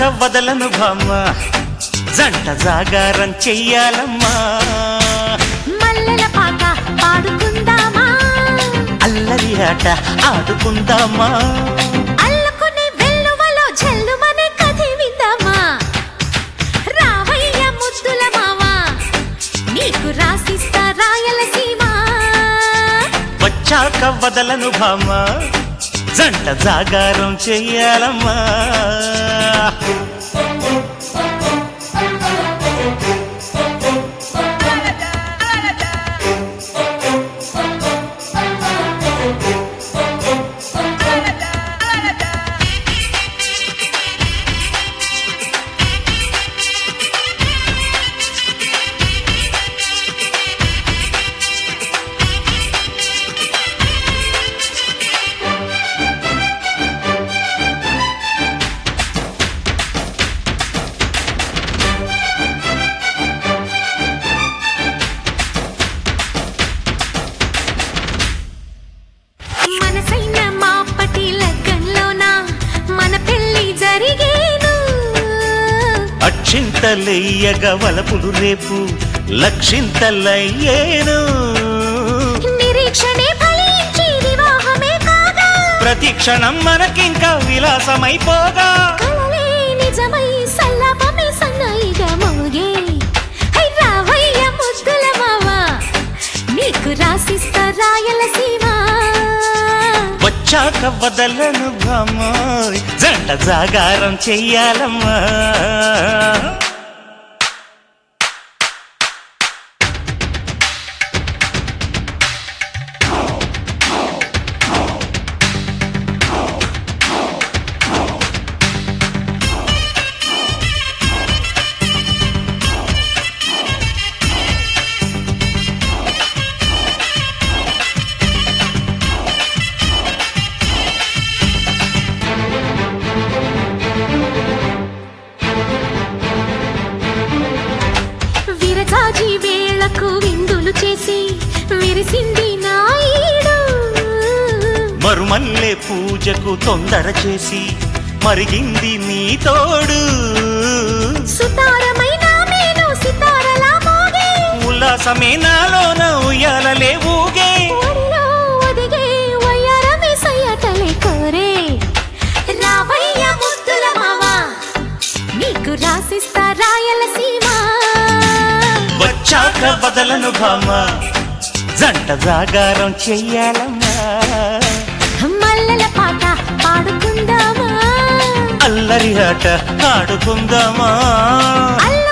వదలను భామ జంట జాగారం చెయ్యాలమ్మా మల్లెల పాట పాడుకుందామా అల్లరి ఆట ఆడుకుందామా అల్లుకునే వెల్లువలో జల్లుమనే కథ విందామా రావయ్య ముద్దుల మావా నీకు రాసిస్తా రాయలసీమ వచ్చాక వదలను భామ జంట జాగారం చెయ్యాలమ్మా మనసైన మాపటి లగ్గంలోన మన పెళ్లి జరిగేను అక్షింతలెయ్యగ వలపులు రేపు లక్షింతలయ్యేను నిరీక్షణే ఫలించి వివాహమే కాగా ప్రతి క్షణం మనకింకా విలాసమైపోగా కలలే నిజమై సల్లాపమే సన్నాయిగా మోగే హై రావయ్య ముద్దుల మావా నీకు రాసిస్తా రాయలసీమ వచ్చాక వదలను భామ జంట జాగారం చెయ్యాలమ్మా విరజాజి వేళకు విందులు చేసి విరిసింది నాయుడు మరుమల్లె పూజకు తొందర చేసి మరిగింది నీ తోడు సుతారమైన మేను సితారలా మోగే ఉల్లాసమే నాలోన ఉయ్యాలలే ఊగే ఒడిలో ఒదిగే వయ్యారమే సయ్యటలే కోరే రావయ్య ముద్దుల మావా నీకు రాసిస్తా రాయలసీమ వచ్చాక వదలను భామ జంట జాగారం చెయ్యాలమ్మా మల్లెల పాట పాడుకుందామా అల్లరి ఆట ఆడుకుందామా అల్ల